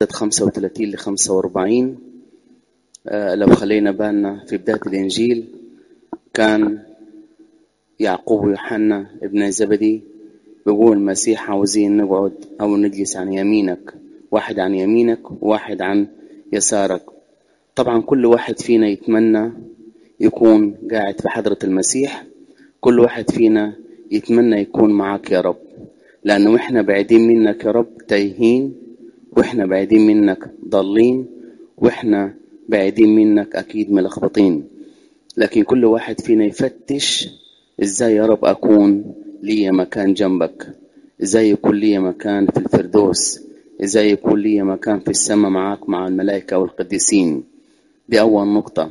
عدد 35 ل 45 آه، لو خلينا بالنا في بداية الإنجيل كان يعقوب ويوحنا ابن زبدي بيقول المسيح عاوزين نقعد أو نجلس عن يمينك واحد عن يمينك وواحد عن يسارك طبعا كل واحد فينا يتمنى يكون قاعد في حضرة المسيح كل واحد فينا يتمنى يكون معك يا رب لأنه إحنا بعيدين منك يا رب تايهين وإحنا بعيدين منك ضالين وإحنا بعيدين منك أكيد ملخبطين لكن كل واحد فينا يفتش إزاي يا رب أكون لي مكان جنبك إزاي يكون لي مكان في الفردوس إزاي يكون لي مكان في السماء معك مع الملائكة والقديسين دي أول نقطة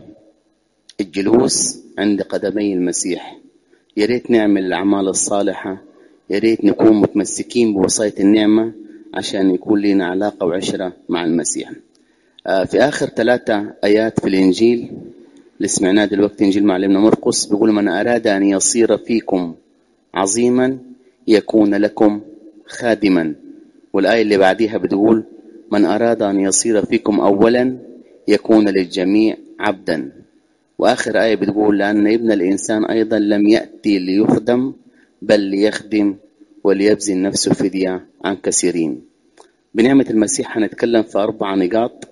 الجلوس عند قدمي المسيح يا ريت نعمل الأعمال الصالحة يا ريت نكون متمسكين بوصاية النعمة عشان يكون لنا علاقة وعشرة مع المسيح في آخر ثلاثة آيات في الإنجيل اللي سمعناه دلوقتي إنجيل معلمنا مرقس بيقول من أراد أن يصير فيكم عظيما يكون لكم خادما والآية اللي بعديها بتقول من أراد أن يصير فيكم أولا يكون للجميع عبدا وآخر آية بتقول لأن ابن الإنسان أيضا لم يأتي ليخدم بل ليخدم وليبذل نفسه فدية عن كثيرين بنعمة المسيح هنتكلم في أربع نقاط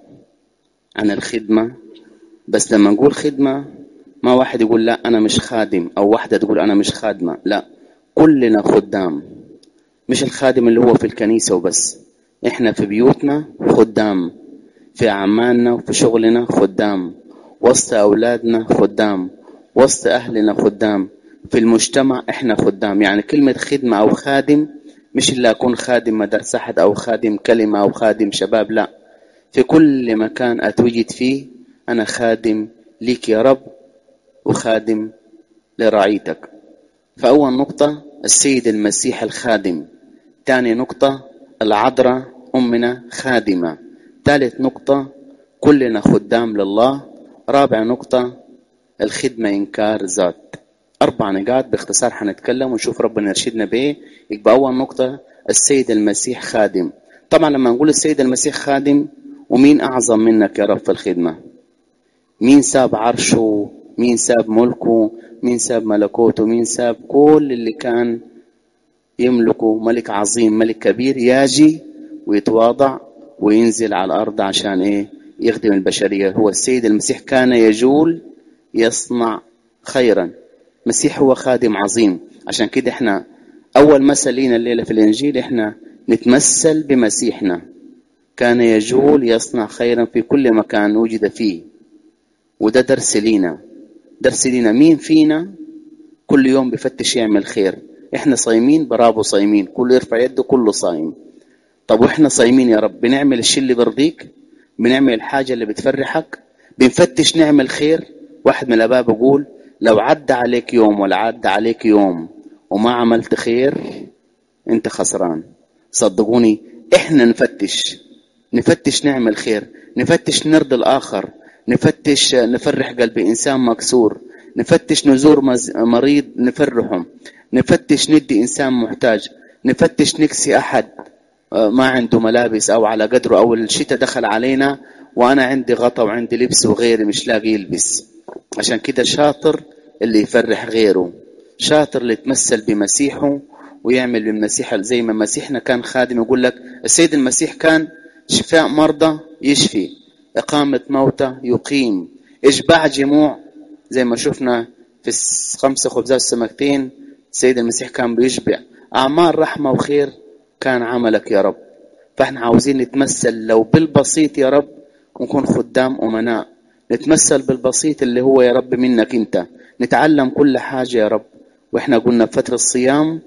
عن الخدمة بس لما نقول خدمة ما واحد يقول لا أنا مش خادم أو واحدة تقول أنا مش خادمة لا كلنا خدام مش الخادم اللي هو في الكنيسة وبس إحنا في بيوتنا خدام في أعمالنا وفي شغلنا خدام وسط أولادنا خدام وسط أهلنا خدام في المجتمع إحنا خدام يعني كلمة خدمة أو خادم مش إلا أكون خادم مدرسة أحد أو خادم كلمة أو خادم شباب لا في كل مكان أتوجد فيه أنا خادم ليك يا رب وخادم لرعيتك فأول نقطة السيد المسيح الخادم ثاني نقطة العذراء أمنا خادمة ثالث نقطة كلنا خدام لله رابع نقطة الخدمة إنكار ذات أربع نقاط باختصار حنتكلم ونشوف ربنا يرشدنا بإيه يبقى أول نقطة السيد المسيح خادم طبعا لما نقول السيد المسيح خادم ومين أعظم منك يا رب في الخدمة مين ساب عرشه مين ساب ملكه مين ساب ملكوته مين ساب كل اللي كان يملكه ملك عظيم ملك كبير ياجي ويتواضع وينزل على الأرض عشان إيه يخدم البشرية هو السيد المسيح كان يجول يصنع خيرا المسيح هو خادم عظيم عشان كده احنا أول مثل لينا الليلة في الإنجيل احنا نتمثل بمسيحنا كان يجول يصنع خيرا في كل مكان وجد فيه وده درس لينا درس لينا مين فينا كل يوم بفتش يعمل خير احنا صايمين برافو صايمين كله يرفع يده كله صايم طب واحنا صايمين يا رب بنعمل الشيء اللي بيرضيك بنعمل الحاجة اللي بتفرحك بنفتش نعمل خير واحد من الاباء بيقول لو عدى عليك يوم ولا عدى عليك يوم وما عملت خير انت خسران صدقوني احنا نفتش نفتش نعمل خير نفتش نرضي الآخر نفتش نفرح قلب إنسان مكسور نفتش نزور مريض نفرحه نفتش ندي إنسان محتاج نفتش نكسي أحد ما عنده ملابس أو على قدره أو الشتاء دخل علينا وأنا عندي غطا وعندي لبس وغيري مش لاقي يلبس عشان كده شاطر اللي يفرح غيره شاطر اللي يتمثل بمسيحه ويعمل بالمسيح زي ما مسيحنا كان خادم يقول لك السيد المسيح كان شفاء مرضى يشفي إقامة موتى يقيم إشباع جموع زي ما شفنا في الخمسة خبزات السمكتين السيد المسيح كان بيشبع أعمال رحمة وخير كان عملك يا رب فاحنا عاوزين نتمثل لو بالبسيط يا رب ونكون خدام أمناء نتمثل بالبسيط اللي هو يا رب منك انت نتعلم كل حاجة يا رب واحنا قلنا في فترة الصيام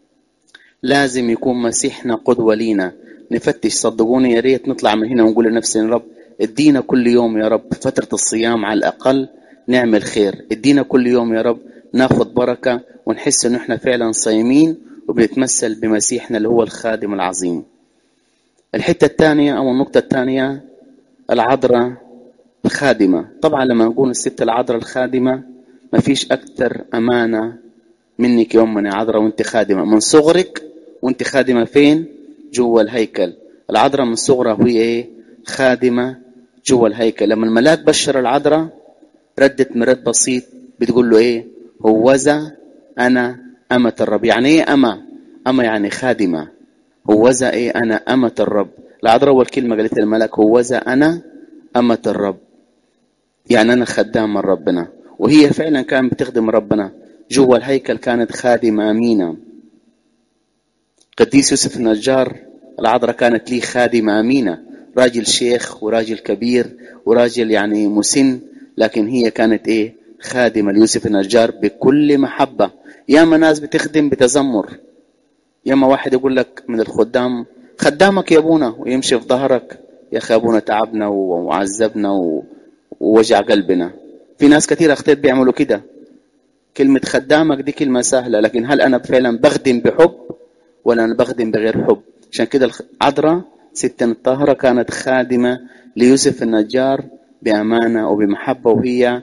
لازم يكون مسيحنا قدوة لينا نفتش صدقوني يا ريت نطلع من هنا ونقول لنفسنا يا رب ادينا كل يوم يا رب فترة الصيام على الأقل نعمل خير ادينا كل يوم يا رب ناخد بركة ونحس ان احنا فعلا صايمين وبنتمثل بمسيحنا اللي هو الخادم العظيم الحتة الثانية أو النقطة الثانية العذراء الخادمة طبعا لما نقول الست العذراء الخادمة ما فيش أكثر أمانة منك يا أمنا عذراء وانت خادمة من صغرك وانت خادمة فين جوا الهيكل العذراء من صغرها وهي ايه خادمة جوا الهيكل لما الملاك بشر العذراء ردت مرد بسيط بتقول له ايه هوذا انا أمة الرب يعني ايه أمة أمة يعني خادمة هوذا ايه انا أمة الرب العذراء اول كلمة قالت الملاك هوذا انا أمة الرب يعني انا خدام من ربنا وهي فعلا كانت بتخدم ربنا جوا الهيكل كانت خادمة أمينة قديس يوسف النجار العذراء كانت لي خادمة أمينة راجل شيخ وراجل كبير وراجل يعني مسن لكن هي كانت ايه خادمة ليوسف النجار بكل محبة ياما ناس بتخدم بتذمر ياما واحد يقول لك من الخدام خدامك يا ابونا ويمشي في ظهرك يا اخي ابونا تعبنا وعذبنا ووجع قلبنا في ناس كثير اختيت بيعملوا كده كلمة خدامك دي كلمة سهلة لكن هل أنا فعلا بخدم بحب ولا أنا بخدم بغير حب عشان كده العذراء ست الطاهرة كانت خادمة ليوسف النجار بأمانة وبمحبة وهي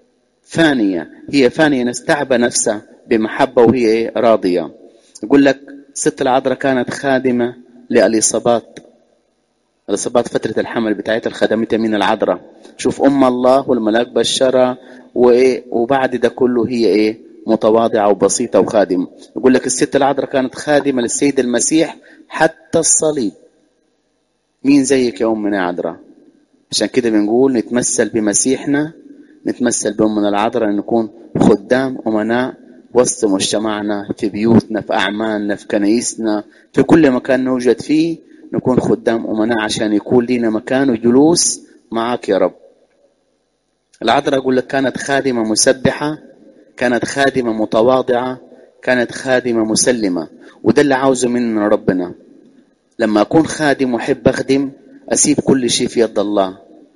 فانية هي فانية نستعبى نفسها بمحبة وهي راضية يقول لك ست العذراء كانت خادمة لأليصابات الإصابات فترة الحمل بتاعتها الخدمتها من العذراء شوف أم الله والملاك بشرها وإيه وبعد ده كله هي إيه متواضعة وبسيطة وخادمة يقول لك الست العذراء كانت خادمة للسيد المسيح حتى الصليب مين زيك يا أمنا عذراء عشان كده بنقول نتمثل بمسيحنا نتمثل بأمنا العذراء نكون خدام أمناء وسط مجتمعنا في بيوتنا في أعمالنا في كنايسنا في كل مكان نوجد فيه نكون خدام أمناء عشان يكون لنا مكان وجلوس معك يا رب العذراء أقول لك كانت خادمة مسبحة كانت خادمة متواضعة كانت خادمة مسلمة وده اللي عاوزه مننا ربنا لما أكون خادم وأحب أخدم أسيب كل شيء في يد الله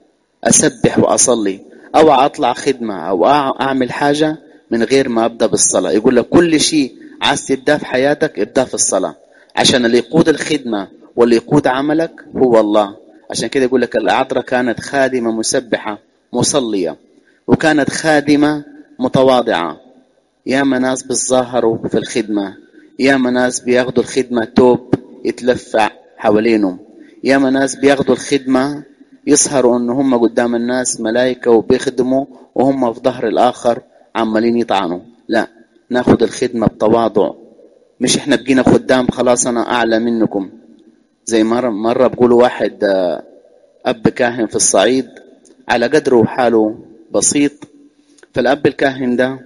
أسبح وأصلي أو أطلع خدمة أو أعمل حاجة من غير ما أبدأ بالصلاة يقول لك كل شيء عايز تبدأ في حياتك ابدأ في الصلاة عشان اللي يقود الخدمة واللي يقود عملك هو الله عشان كده يقول لك العذراء كانت خادمة مسبحة مصلية وكانت خادمة متواضعة يا ناس بتظاهروا في الخدمة يا ناس بياخدوا الخدمة توب يتلفع حوالينهم يا ناس بياخدوا الخدمة يسهروا ان هم قدام الناس ملائكة وبيخدموا وهم في ظهر الاخر عمالين يطعنوا لا ناخد الخدمة بتواضع مش احنا بقينا خدام خلاص انا اعلى منكم زي مرة مرة بقولوا واحد اب كاهن في الصعيد على قدره وحاله بسيط فالاب الكاهن ده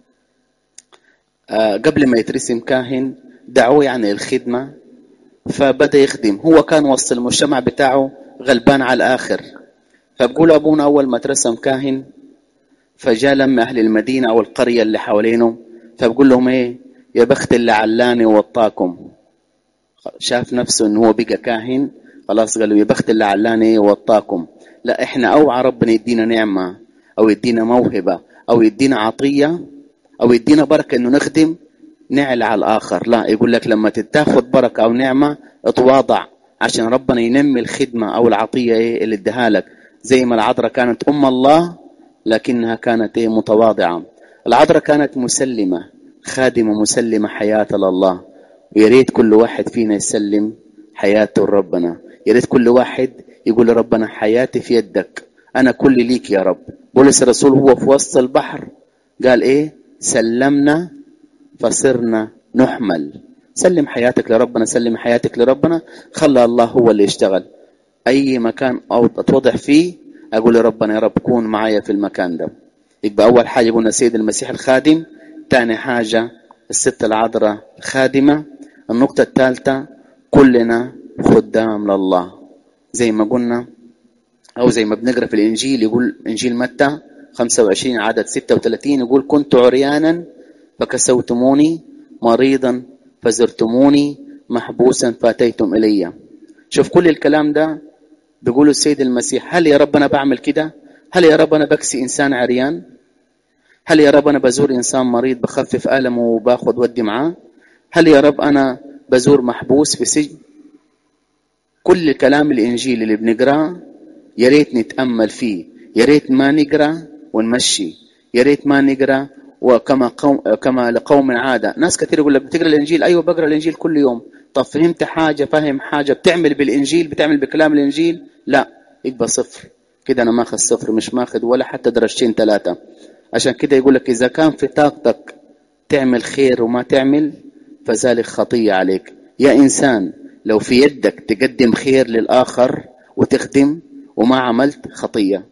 قبل ما يترسم كاهن دعوه يعني الخدمة فبدأ يخدم هو كان وسط المجتمع بتاعه غلبان على الآخر فبقول أبونا أول ما ترسم كاهن فجاء لما أهل المدينة أو القرية اللي حوالينه فبقول لهم إيه يا بخت اللي علاني ووطاكم شاف نفسه إنه هو بقى كاهن خلاص قالوا يا بخت اللي علاني ووطاكم لا إحنا أوعى ربنا يدينا نعمة أو يدينا موهبة أو يدينا عطية أو يدينا بركة إنه نخدم نعلى على الآخر لا يقول لك لما تتاخد بركة أو نعمة اتواضع عشان ربنا ينمي الخدمة أو العطية إيه اللي اداها لك زي ما العذراء كانت أم الله لكنها كانت إيه متواضعة العذراء كانت مسلمة خادمة مسلمة حياة لله ويا ريت كل واحد فينا يسلم حياته لربنا يا ريت كل واحد يقول لربنا حياتي في يدك أنا كل ليك يا رب بولس الرسول هو في وسط البحر قال إيه سلمنا فصرنا نحمل سلم حياتك لربنا سلم حياتك لربنا خلى الله هو اللي يشتغل أي مكان أو أتوضع فيه أقول لربنا يا رب كون معايا في المكان ده يبقى أول حاجة قلنا سيد المسيح الخادم ثاني حاجة الست العذراء خادمة النقطة الثالثة كلنا خدام لله زي ما قلنا أو زي ما بنقرأ في الإنجيل يقول إنجيل متى 25 عدد 36 يقول كنت عريانا فكسوتموني مريضا فزرتموني محبوسا فأتيتم إلي شوف كل الكلام ده بيقول السيد المسيح هل يا رب أنا بعمل كده هل يا رب أنا بكسي إنسان عريان هل يا رب أنا بزور إنسان مريض بخفف ألمه وباخد ودي معاه هل يا رب أنا بزور محبوس في سجن كل كلام الإنجيل اللي بنقراه يا ريت نتأمل فيه يا ريت ما نقرأ ونمشي يا ريت ما نقرأ وكما قوم كما لقوم عاده ناس كثير يقول لك بتقرا الانجيل ايوه بقرا الانجيل كل يوم طب فهمت حاجه فاهم حاجه بتعمل بالانجيل بتعمل بكلام الانجيل لا يبقى صفر كده انا ماخذ صفر مش ماخذ ولا حتى درجتين ثلاثة عشان كده يقول لك اذا كان في طاقتك تعمل خير وما تعمل فذلك خطية عليك يا انسان لو في يدك تقدم خير للاخر وتخدم وما عملت خطية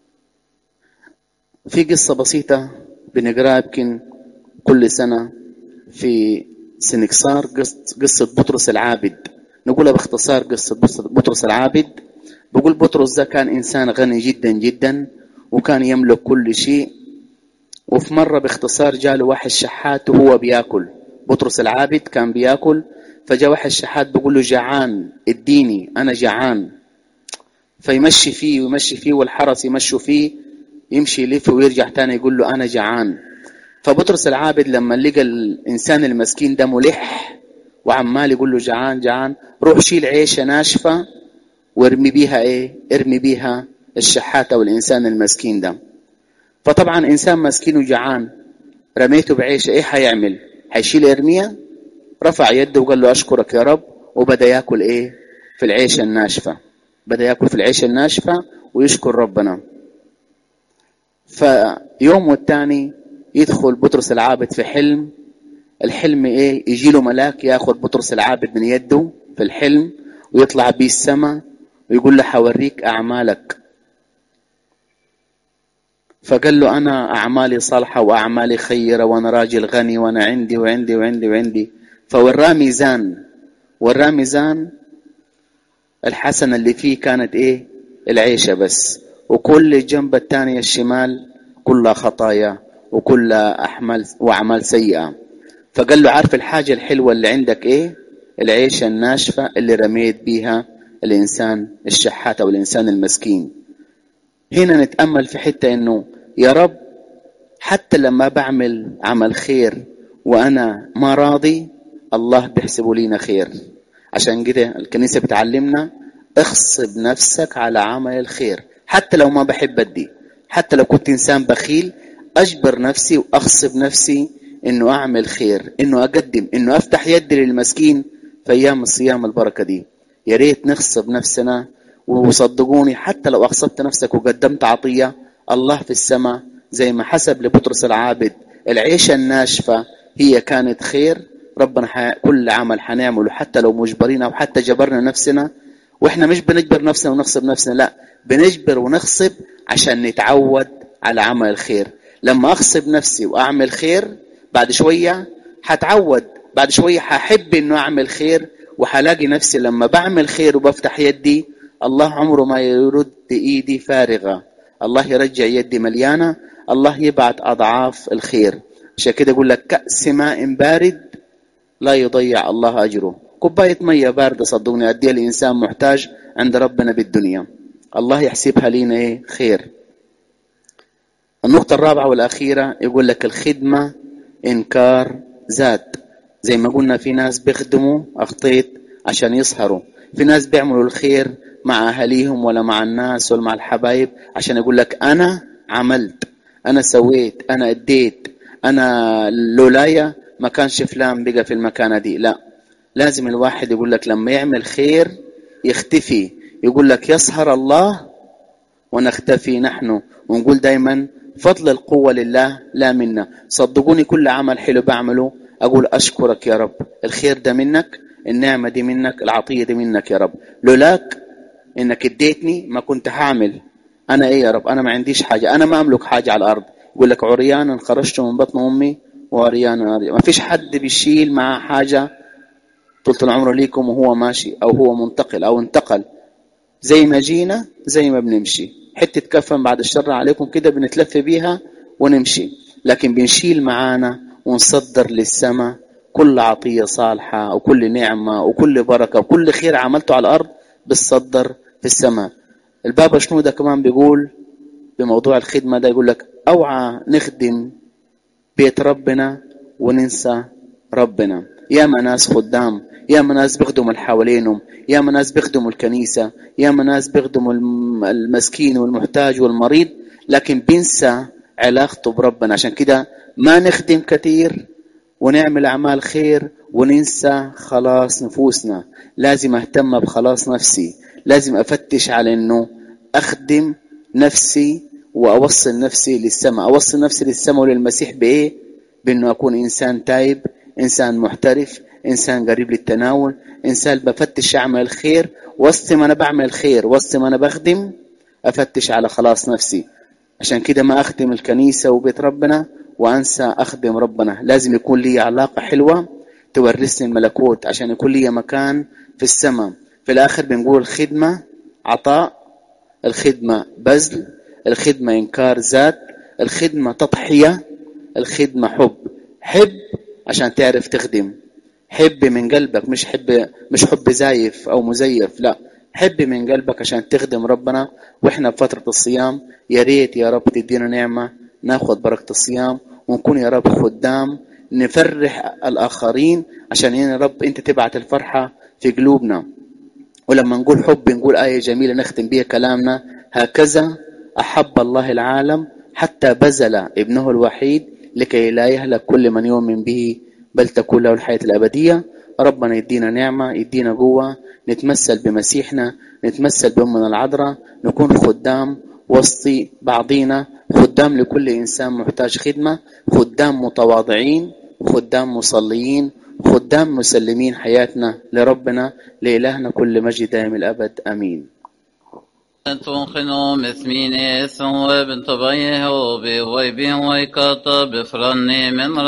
في قصة بسيطة بنقراها يمكن كل سنة في سنكسار قصة بطرس العابد نقولها باختصار قصة بطرس العابد بقول بطرس ده كان إنسان غني جدا جدا وكان يملك كل شيء وفي مرة باختصار جاله واحد شحات وهو بياكل بطرس العابد كان بياكل فجاء واحد شحات بيقول له جعان اديني أنا جعان فيمشي فيه ويمشي فيه والحرس يمشوا فيه يمشي يلف ويرجع تاني يقول له أنا جعان فبطرس العابد لما لقى الإنسان المسكين ده ملح وعمال يقول له جعان جعان روح شيل عيشة ناشفة وارمي بيها ايه ارمي بيها الشحات او الانسان المسكين ده فطبعا انسان مسكين وجعان رميته بعيشه ايه حيعمل حيشيل ارميها رفع يده وقال له اشكرك يا رب وبدا ياكل ايه في العيشه الناشفه بدا ياكل في العيشه الناشفه ويشكر ربنا فيوم والتاني يدخل بطرس العابد في حلم الحلم ايه يجي له ملاك ياخذ بطرس العابد من يده في الحلم ويطلع بيه السماء ويقول له حوريك أعمالك فقال له أنا أعمالي صالحة وأعمالي خيرة وأنا راجل غني وأنا عندي وعندي وعندي وعندي فوراه ميزان وراه ميزان الحسنة اللي فيه كانت إيه العيشة بس وكل الجنب الثانية الشمال كلها خطايا وكلها أحمال وأعمال سيئة فقال له عارف الحاجة الحلوة اللي عندك إيه العيشة الناشفة اللي رميت بيها الإنسان الشحات أو الإنسان المسكين هنا نتأمل في حتة إنه يا رب حتى لما بعمل عمل خير وأنا ما راضي الله بيحسبه لينا خير عشان كده الكنيسة بتعلمنا اغصب نفسك على عمل الخير حتى لو ما بحب أدي حتى لو كنت إنسان بخيل أجبر نفسي وأغصب نفسي إنه أعمل خير إنه أقدم إنه أفتح يدي للمسكين في أيام الصيام البركة دي يا ريت نغصب نفسنا وصدقوني حتى لو أغصبت نفسك وقدمت عطية الله في السماء زي ما حسب لبطرس العابد العيشة الناشفة هي كانت خير ربنا ح... كل عمل حنعمله حتى لو مجبرين أو حتى جبرنا نفسنا وإحنا مش بنجبر نفسنا ونغصب نفسنا لا بنجبر ونغصب عشان نتعود على عمل الخير لما أغصب نفسي وأعمل خير بعد شوية حتعود بعد شوية ححب إنه أعمل خير وحلاقي نفسي لما بعمل خير وبفتح يدي الله عمره ما يرد ايدي فارغة الله يرجع يدي مليانة الله يبعت أضعاف الخير عشان كده يقول لك كأس ماء بارد لا يضيع الله أجره كوباية مية باردة صدقوني أديها الإنسان محتاج عند ربنا بالدنيا الله يحسبها لينا إيه خير النقطة الرابعة والأخيرة يقول لك الخدمة إنكار ذات زي ما قلنا في ناس بيخدموا أخطيت عشان يسهروا في ناس بيعملوا الخير مع أهاليهم ولا مع الناس ولا مع الحبايب عشان يقول لك أنا عملت أنا سويت أنا أديت أنا لولايا ما كانش فلان بقى في المكانة دي لا لازم الواحد يقول لك لما يعمل خير يختفي يقول لك يسهر الله ونختفي نحن ونقول دايما فضل القوة لله لا منا صدقوني كل عمل حلو بعمله أقول أشكرك يا رب الخير ده منك النعمة دي منك العطية دي منك يا رب لولاك إنك اديتني ما كنت هعمل أنا إيه يا رب أنا ما عنديش حاجة أنا ما أملك حاجة على الأرض يقول لك عريانا خرجت من بطن أمي وعريانا ما فيش حد بيشيل معاه حاجة طولة العمر ليكم وهو ماشي أو هو منتقل أو انتقل زي ما جينا زي ما بنمشي حتة كفن بعد الشر عليكم كده بنتلف بيها ونمشي لكن بنشيل معانا ونصدر للسماء كل عطية صالحة وكل نعمة وكل بركة وكل خير عملته على الأرض بتصدر في السماء البابا شنودة كمان بيقول بموضوع الخدمة ده يقول لك أوعى نخدم بيت ربنا وننسى ربنا يا ناس خدام يا ناس بيخدموا اللي حوالينهم يا ناس بيخدموا الكنيسة يا ناس بيخدموا المسكين والمحتاج والمريض لكن بينسى علاقته بربنا عشان كده ما نخدم كثير ونعمل أعمال خير وننسى خلاص نفوسنا لازم أهتم بخلاص نفسي لازم أفتش على أنه أخدم نفسي وأوصل نفسي للسماء أوصل نفسي للسماء وللمسيح بإيه بأنه أكون إنسان تايب إنسان محترف إنسان قريب للتناول إنسان بفتش أعمل الخير وسط ما أنا بعمل الخير وسط ما أنا بخدم أفتش على خلاص نفسي عشان كده ما أخدم الكنيسة وبيت ربنا وأنسى أخدم ربنا لازم يكون لي علاقة حلوة تورثني الملكوت عشان يكون لي مكان في السماء في الآخر بنقول الخدمة عطاء الخدمة بذل الخدمة إنكار ذات الخدمة تضحية الخدمة حب حب عشان تعرف تخدم حب من قلبك مش حب مش حب زايف أو مزيف لا حب من قلبك عشان تخدم ربنا واحنا بفترة الصيام يا ريت يا رب تدينا نعمة ناخد بركة الصيام ونكون يا رب خدام نفرح الآخرين عشان يا رب أنت تبعت الفرحة في قلوبنا ولما نقول حب نقول آية جميلة نختم بها كلامنا هكذا أحب الله العالم حتى بذل ابنه الوحيد لكي لا يهلك كل من يؤمن به بل تكون له الحياة الأبدية ربنا يدينا نعمة يدينا قوة نتمثل بمسيحنا نتمثل بأمنا العذراء نكون خدام وسط بعضينا خدام لكل إنسان محتاج خدمة خدام متواضعين خدام مصليين خدام مسلمين حياتنا لربنا لإلهنا كل مجد دائم الأبد أمين تنخنو مثمين ثم بنت بيه وبي ويبي ويكاتا بفرني من